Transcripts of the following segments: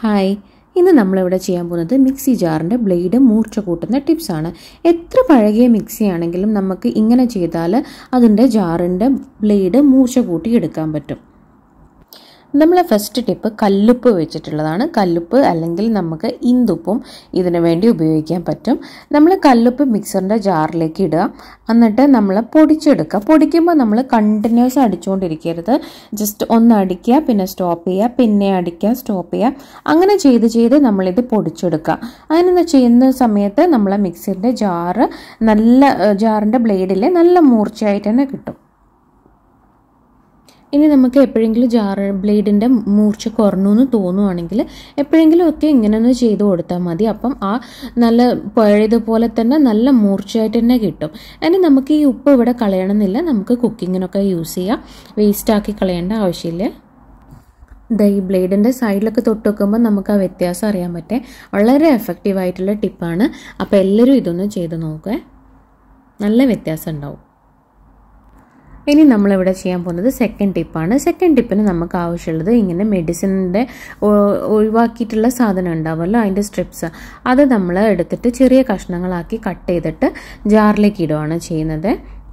hi ഇന്ന് നമ്മളിവിടെ ചെയ്യാൻ പോകുന്നത് മിക്സി ജാറിൻ്റെ ബ്ലേഡ് മൂർച്ച കൂട്ടുന്ന ടിപ്സാണ് എത്ര പഴകിയ മിക്സി ആണെങ്കിലും നമുക്ക് ഇങ്ങനെ ചെയ്താൽ അതിൻ്റെ ജാറിൻ്റെ ബ്ലേഡ് മൂർച്ച കൂട്ടി എടുക്കാൻ പറ്റും നമ്മളെ ഫസ്റ്റ് ടിപ്പ് കല്ലുപ്പ് വെച്ചിട്ടുള്ളതാണ് കല്ലുപ്പ് അല്ലെങ്കിൽ നമുക്ക് ഇന്തുപ്പും ഇതിനു വേണ്ടി ഉപയോഗിക്കാൻ പറ്റും നമ്മൾ കല്ലുപ്പ് മിക്സറിൻ്റെ ജാറിലേക്ക് ഇടുക എന്നിട്ട് നമ്മൾ പൊടിച്ചെടുക്കുക പൊടിക്കുമ്പോൾ നമ്മൾ കണ്ടിന്യൂസ് അടിച്ചുകൊണ്ടിരിക്കരുത് ജസ്റ്റ് ഒന്ന് അടിക്കുക പിന്നെ സ്റ്റോപ്പ് ചെയ്യുക പിന്നെ അടിക്കുക സ്റ്റോപ്പ് ചെയ്യുക അങ്ങനെ ചെയ്ത് ചെയ്ത് നമ്മളിത് പൊടിച്ചെടുക്കുക അങ്ങനെ ചെയ്യുന്ന സമയത്ത് നമ്മളെ മിക്സറിൻ്റെ ജാറ് നല്ല ജാറിൻ്റെ ബ്ലേഡിൽ നല്ല മൂർച്ചയായിട്ട് തന്നെ കിട്ടും ഇനി നമുക്ക് എപ്പോഴെങ്കിലും ജാറ് ബ്ലേഡിൻ്റെ മൂർച്ച കുറഞ്ഞു എന്ന് തോന്നുവാണെങ്കിൽ എപ്പോഴെങ്കിലും ഒക്കെ ഇങ്ങനെ ഒന്ന് ചെയ്ത് കൊടുത്താൽ മതി അപ്പം ആ നല്ല പഴയതുപോലെ തന്നെ നല്ല മൂർച്ചയായിട്ട് തന്നെ കിട്ടും ഇനി നമുക്ക് ഈ ഉപ്പ് ഇവിടെ കളയണമെന്നില്ല നമുക്ക് കുക്കിങ്ങിനൊക്കെ യൂസ് ചെയ്യാം വേസ്റ്റാക്കി കളയേണ്ട ആവശ്യമില്ല ദ ഈ ബ്ലേഡിൻ്റെ സൈഡിലൊക്കെ തൊട്ട് വെക്കുമ്പോൾ നമുക്ക് ആ വ്യത്യാസം അറിയാൻ പറ്റേ വളരെ എഫക്റ്റീവ് ആയിട്ടുള്ള ടിപ്പാണ് അപ്പോൾ എല്ലാവരും ഇതൊന്ന് ചെയ്ത് നോക്കുക നല്ല വ്യത്യാസം ഉണ്ടാവും ഇനി നമ്മളിവിടെ ചെയ്യാൻ പോകുന്നത് സെക്കൻഡ് ടിപ്പാണ് സെക്കൻഡ് ടിപ്പിന് നമുക്ക് ആവശ്യമുള്ളത് ഇങ്ങനെ മെഡിസിനിൻ്റെ ഒഴിവാക്കിയിട്ടുള്ള സാധനം ഉണ്ടാവുമല്ലോ അതിൻ്റെ സ്ട്രിപ്സ് അത് നമ്മൾ എടുത്തിട്ട് ചെറിയ കഷ്ണങ്ങളാക്കി കട്ട് ചെയ്തിട്ട് ജാറിലേക്ക് ഇടുകയാണ് ചെയ്യുന്നത്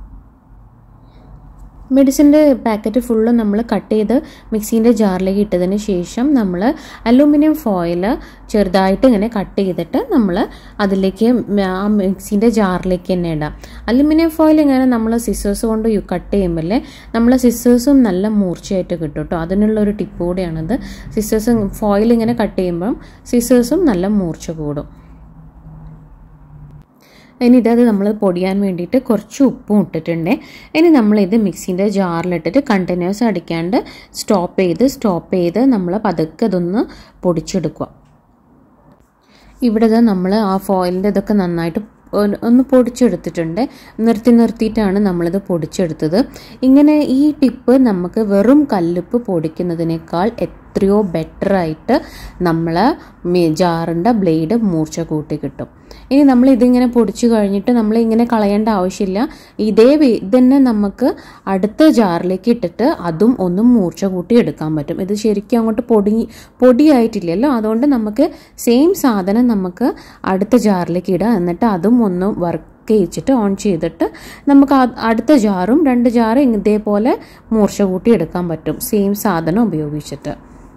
മെഡിസിൻ്റെ പാക്കറ്റ് ഫുള്ള് നമ്മൾ കട്ട് ചെയ്ത് മിക്സീൻ്റെ ജാറിലേക്ക് ഇട്ടതിന് ശേഷം നമ്മൾ അലൂമിനിയം ഫോയിൽ ചെറുതായിട്ട് ഇങ്ങനെ കട്ട് ചെയ്തിട്ട് നമ്മൾ അതിലേക്ക് ആ മിക്സീൻ്റെ ജാറിലേക്ക് തന്നെ ഇടാം അലുമിനിയം ഫോയിൽ ഇങ്ങനെ നമ്മൾ സിസേഴ്സ് കൊണ്ട് കട്ട് ചെയ്യുമ്പോൾ നമ്മൾ സിസേഴ്സും നല്ല മൂർച്ചയായിട്ട് കിട്ടും കേട്ടോ അതിനുള്ള ഒരു ടിപ്പ് കൂടിയാണത് സിസേഴ്സ് ഫോയിൽ ഇങ്ങനെ കട്ട് ചെയ്യുമ്പം സിസേഴ്സും നല്ല മൂർച്ച കൂടും ഇനി ഇതത് നമ്മൾ പൊടിയാൻ വേണ്ടിയിട്ട് കുറച്ച് ഉപ്പും ഇട്ടിട്ടുണ്ട് ഇനി നമ്മളിത് മിക്സിൻ്റെ ജാറിലിട്ടിട്ട് കണ്ടിന്യൂസ് അടിക്കാണ്ട് സ്റ്റോപ്പ് ചെയ്ത് സ്റ്റോപ്പ് ചെയ്ത് നമ്മൾ പതുക്കെ ഇതൊന്ന് പൊടിച്ചെടുക്കുക ഇവിടെ നമ്മൾ ആ ഫോയിലിൻ്റെ ഇതൊക്കെ നന്നായിട്ട് ഒന്ന് പൊടിച്ചെടുത്തിട്ടുണ്ട് നിർത്തി നിർത്തിയിട്ടാണ് നമ്മളിത് പൊടിച്ചെടുത്തത് ഇങ്ങനെ ഈ ടിപ്പ് നമുക്ക് വെറും കല്ലുപ്പ് പൊടിക്കുന്നതിനേക്കാൾ എത്രയോ ബെറ്ററായിട്ട് നമ്മൾ ജാറിൻ്റെ ബ്ലേഡ് മൂർച്ച കൂട്ടി കിട്ടും ഇനി നമ്മൾ ഇതിങ്ങനെ പൊടിച്ചു കഴിഞ്ഞിട്ട് നമ്മൾ ഇങ്ങനെ കളയേണ്ട ആവശ്യമില്ല ഇതേ ഇത് തന്നെ നമുക്ക് അടുത്ത ജാറിലേക്ക് ഇട്ടിട്ട് അതും ഒന്നും മൂർച്ച കൂട്ടി എടുക്കാൻ പറ്റും ഇത് ശരിക്കും അങ്ങോട്ട് പൊടി പൊടിയായിട്ടില്ലല്ലോ അതുകൊണ്ട് നമുക്ക് സെയിം സാധനം നമുക്ക് അടുത്ത ജാറിലേക്ക് ഇടാം എന്നിട്ട് അതും ഒന്ന് വർക്ക് ചെയ്യിച്ചിട്ട് ഓൺ ചെയ്തിട്ട് നമുക്ക് അടുത്ത ജാറും രണ്ട് ജാറും ഇതേപോലെ മൂർച്ച കൂട്ടി എടുക്കാൻ പറ്റും സെയിം സാധനം ഉപയോഗിച്ചിട്ട്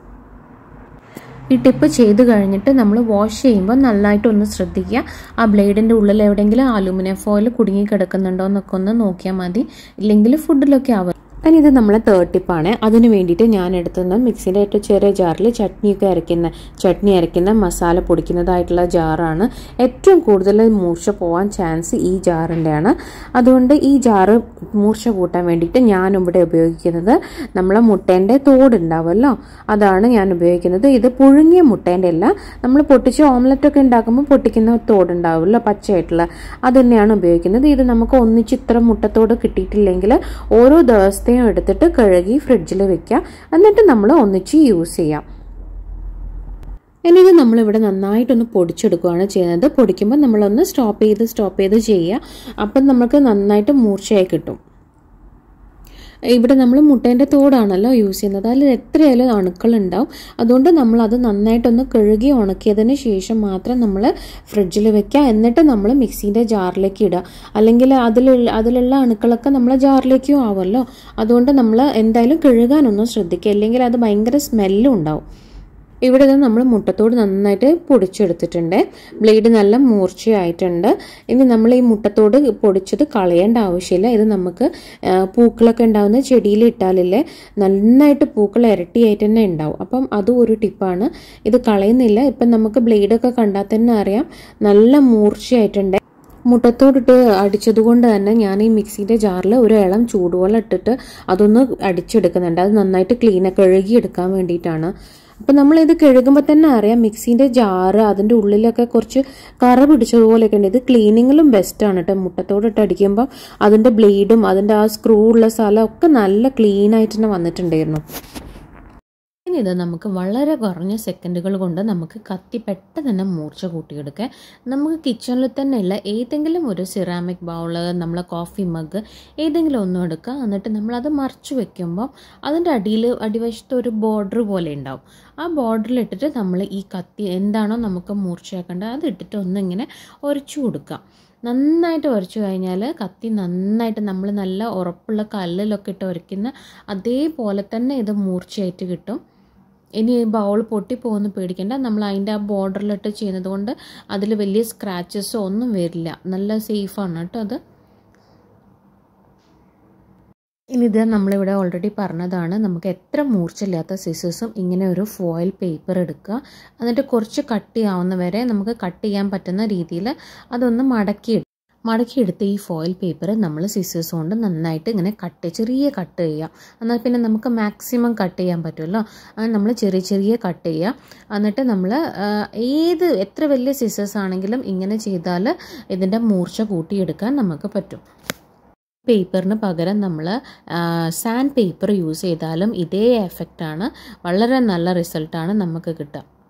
ഈ ടിപ്പ് ചെയ്ത് കഴിഞ്ഞിട്ട് നമ്മൾ വാഷ് ചെയ്യുമ്പോൾ നന്നായിട്ടൊന്ന് ശ്രദ്ധിക്കുക ആ ബ്ലേഡിൻ്റെ ഉള്ളിൽ എവിടെയെങ്കിലും അലൂമിനിയം ഫോയിൽ കുടുങ്ങി കിടക്കുന്നുണ്ടോ എന്നൊക്കെ ഒന്ന് നോക്കിയാൽ മതി ഇല്ലെങ്കിൽ ഫുഡിലൊക്കെ ആവും ഇനി ഇത് നമ്മളെ തേർഡ് ടിപ്പാണ് അതിന് വേണ്ടിയിട്ട് ഞാൻ എടുത്തുന്ന മിക്സിൻ്റെ ഏറ്റവും ചെറിയ ജാറിൽ ചട്നിയൊക്കെ അരയ്ക്കുന്ന ചട്നി അരയ്ക്കുന്ന മസാല പൊടിക്കുന്നതായിട്ടുള്ള ജാറാണ് ഏറ്റവും കൂടുതൽ മൂർച്ച പോകാൻ ചാൻസ് ഈ ജാറിൻ്റെയാണ് അതുകൊണ്ട് ഈ ജാറ് മൂർച്ച കൂട്ടാൻ വേണ്ടിയിട്ട് ഞാൻ ഇവിടെ ഉപയോഗിക്കുന്നത് നമ്മളെ മുട്ടേൻ്റെ തോടുണ്ടാവുമല്ലോ അതാണ് ഞാൻ ഉപയോഗിക്കുന്നത് ഇത് പുഴുങ്ങിയ മുട്ടേൻ്റെ അല്ല നമ്മൾ പൊട്ടിച്ച് ഓംലെറ്റ് ഒക്കെ ഉണ്ടാക്കുമ്പോൾ പൊട്ടിക്കുന്ന തോടുണ്ടാവുമല്ലോ പച്ചയായിട്ടുള്ള അത് തന്നെയാണ് ഉപയോഗിക്കുന്നത് ഇത് നമുക്ക് ഒന്നിച്ച് ഇത്ര മുട്ടത്തോട് കിട്ടിയിട്ടില്ലെങ്കിൽ ഓരോ ദിവസത്തെ ദിവസത്തെയും എടുത്തിട്ട് കഴുകി ഫ്രിഡ്ജിൽ വെക്കുക എന്നിട്ട് നമ്മൾ ഒന്നിച്ച് യൂസ് ചെയ്യാം ഇനി ഇത് നമ്മളിവിടെ നന്നായിട്ടൊന്ന് പൊടിച്ചെടുക്കുകയാണ് ചെയ്യുന്നത് പൊടിക്കുമ്പോൾ നമ്മളൊന്ന് സ്റ്റോപ്പ് ചെയ്ത് സ്റ്റോപ്പ് ചെയ്ത് ചെയ്യുക അപ്പം നമുക്ക് നന്നായിട്ട് മൂർച്ചയായി കിട്ടും ഇവിടെ നമ്മൾ മുട്ടേൻ്റെ തോടാണല്ലോ യൂസ് ചെയ്യുന്നത് അതിൽ എത്രയായാലും അണുക്കളുണ്ടാവും അതുകൊണ്ട് നമ്മൾ അത് നന്നായിട്ടൊന്ന് കഴുകി ഉണക്കിയതിന് ശേഷം മാത്രം നമ്മൾ ഫ്രിഡ്ജിൽ വെക്കുക എന്നിട്ട് നമ്മൾ മിക്സീൻ്റെ ജാറിലേക്ക് ഇടുക അല്ലെങ്കിൽ അതിലുള്ള അതിലുള്ള അണുക്കളൊക്കെ നമ്മൾ ജാറിലേക്കും ആവുമല്ലോ അതുകൊണ്ട് നമ്മൾ എന്തായാലും കഴുകാനൊന്നും ശ്രദ്ധിക്കുക അല്ലെങ്കിൽ അത് ഭയങ്കര സ്മെല്ലും ഉണ്ടാവും ഇവിടെ ഇത് നമ്മൾ മുട്ടത്തോട് നന്നായിട്ട് പൊടിച്ചെടുത്തിട്ടുണ്ട് ബ്ലേഡ് നല്ല മൂർച്ചയായിട്ടുണ്ട് ഇനി നമ്മൾ ഈ മുട്ടത്തോട് പൊടിച്ചത് കളയേണ്ട ആവശ്യമില്ല ഇത് നമുക്ക് പൂക്കളൊക്കെ ഉണ്ടാകുന്ന ചെടിയിൽ ഇട്ടാലില്ലേ നന്നായിട്ട് പൂക്കൾ ഇരട്ടിയായിട്ട് തന്നെ ഉണ്ടാവും അപ്പം അതും ഒരു ടിപ്പാണ് ഇത് കളയുന്നില്ല ഇപ്പം നമുക്ക് ബ്ലേഡൊക്കെ കണ്ടാൽ തന്നെ അറിയാം നല്ല മൂർച്ചയായിട്ടുണ്ട് മുട്ടത്തോടിട്ട് അടിച്ചതുകൊണ്ട് തന്നെ ഞാൻ ഈ മിക്സിൻ്റെ ജാറിൽ ഒരു ഇളം ചൂടുവെള്ളം ഇട്ടിട്ട് അതൊന്ന് അടിച്ചെടുക്കുന്നുണ്ട് അത് നന്നായിട്ട് ക്ലീനൊക്കെ കഴുകി എടുക്കാൻ വേണ്ടിയിട്ടാണ് അപ്പം നമ്മളിത് കഴുകുമ്പോൾ തന്നെ അറിയാം മിക്സീൻ്റെ ജാറ് അതിൻ്റെ ഉള്ളിലൊക്കെ കുറച്ച് കറ പിടിച്ചതുപോലെയൊക്കെ ഉണ്ട് ഇത് ക്ലീനിങ്ങിലും ബെസ്റ്റാണ് കേട്ടോ മുട്ടത്തോടിട്ട് അടിക്കുമ്പോൾ അതിൻ്റെ ബ്ലേഡും അതിൻ്റെ ആ സ്ക്രൂ ഉള്ള സ്ഥലം ഒക്കെ നല്ല ക്ലീൻ ആയിട്ട് തന്നെ വന്നിട്ടുണ്ടായിരുന്നു ഇനി ഇത് നമുക്ക് വളരെ കുറഞ്ഞ സെക്കൻഡുകൾ കൊണ്ട് നമുക്ക് കത്തി പെട്ടെന്ന് തന്നെ മൂർച്ച കൂട്ടിയെടുക്കാം നമുക്ക് കിച്ചണിൽ തന്നെയുള്ള ഏതെങ്കിലും ഒരു സിറാമിക് ബൗള് നമ്മളെ കോഫി മഗ് ഏതെങ്കിലും ഒന്നും എടുക്കുക എന്നിട്ട് നമ്മളത് മറച്ചു വെക്കുമ്പോൾ അതിൻ്റെ അടിയിൽ അടിവശത്ത് ഒരു ബോർഡർ പോലെ ഉണ്ടാവും ആ ബോർഡറിൽ ഇട്ടിട്ട് നമ്മൾ ഈ കത്തി എന്താണോ നമുക്ക് മൂർച്ചയാക്കേണ്ടത് അത് ഇട്ടിട്ട് ഒന്നിങ്ങനെ ഉരച്ചു കൊടുക്കുക നന്നായിട്ട് ഉരച്ചു കഴിഞ്ഞാൽ കത്തി നന്നായിട്ട് നമ്മൾ നല്ല ഉറപ്പുള്ള കല്ലിലൊക്കെ ഇട്ട് ഉരയ്ക്കുന്ന അതേപോലെ തന്നെ ഇത് മൂർച്ചയായിട്ട് കിട്ടും ഇനി ബൗൾ പൊട്ടിപ്പോകുന്ന പേടിക്കേണ്ട നമ്മൾ അതിൻ്റെ ആ ബോർഡറിലിട്ട് ചെയ്യുന്നത് കൊണ്ട് അതിൽ വലിയ സ്ക്രാച്ചസോ ഒന്നും വരില്ല നല്ല സേഫാണ് കേട്ടോ അത് ഇനി ഇത് നമ്മളിവിടെ ഓൾറെഡി പറഞ്ഞതാണ് നമുക്ക് എത്ര മൂർച്ചയില്ലാത്ത സിസേഴ്സും ഇങ്ങനെ ഒരു ഫോയിൽ പേപ്പർ എടുക്കുക എന്നിട്ട് കുറച്ച് കട്ട് ചെയ്യാവുന്ന വരെ നമുക്ക് കട്ട് ചെയ്യാൻ പറ്റുന്ന രീതിയിൽ അതൊന്ന് മടക്കി മടക്കിയെടുത്ത് ഈ ഫോയിൽ പേപ്പർ നമ്മൾ സിസേഴ്സ് കൊണ്ട് നന്നായിട്ട് ഇങ്ങനെ കട്ട് ചെറിയ കട്ട് ചെയ്യുക എന്നാൽ പിന്നെ നമുക്ക് മാക്സിമം കട്ട് ചെയ്യാൻ പറ്റുമല്ലോ അങ്ങനെ നമ്മൾ ചെറിയ ചെറിയ കട്ട് ചെയ്യുക എന്നിട്ട് നമ്മൾ ഏത് എത്ര വലിയ സിസേഴ്സ് ആണെങ്കിലും ഇങ്ങനെ ചെയ്താൽ ഇതിൻ്റെ മൂർച്ച കൂട്ടിയെടുക്കാൻ നമുക്ക് പറ്റും പേപ്പറിന് പകരം നമ്മൾ സാൻഡ് പേപ്പർ യൂസ് ചെയ്താലും ഇതേ എഫക്റ്റാണ് വളരെ നല്ല റിസൾട്ടാണ് നമുക്ക് കിട്ടുക